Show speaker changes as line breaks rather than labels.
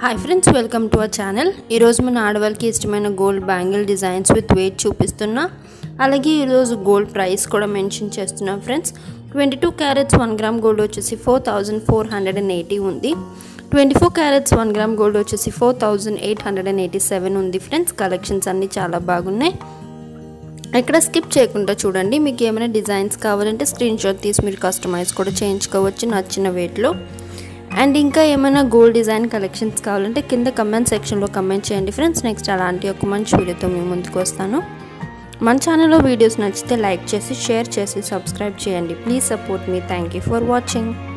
hi friends welcome to our channel ఈరోజు మన ఆడవాళ్ళకి ఇష్టమైన gold bangle designs with weight చూపిస్తున్నా అలాగే ఈరోజు గోల్డ్ ప్రైస్ కూడా మెన్షన్ చేస్తున్నాం friends twenty two carats one gram gold వచ్చేసి four thousand four hundred and eighty ఉంది twenty four carats one gram gold వచ్చేసి four thousand eight hundred and eighty seven ఉంది friends collections అన్నీ చాలా బాగున్నాయి ఇక్కడ స్కిప్ చేయకుండా చూడండి మీకు ఏమైనా డిజైన్స్ కావాలంటే స్క్రీన్ షాట్ తీసి మీరు కస్టమైజ్ కూడా చేయించుకోవచ్చు నచ్చిన వెయిట్లో అండ్ ఇంకా ఏమైనా గోల్డ్ డిజైన్ కలెక్షన్స్ కావాలంటే కింద కమెంట్ సెక్షన్లో కమెంట్ చేయండి ఫ్రెండ్స్ నెక్స్ట్ అలాంటి ఒక మంచి వీడియోతో మేము ముందుకు వస్తాను మన ఛానల్లో వీడియోస్ నచ్చితే లైక్ చేసి షేర్ చేసి సబ్స్క్రైబ్ చేయండి ప్లీజ్ సపోర్ట్ మీ థ్యాంక్ యూ ఫర్ వాచింగ్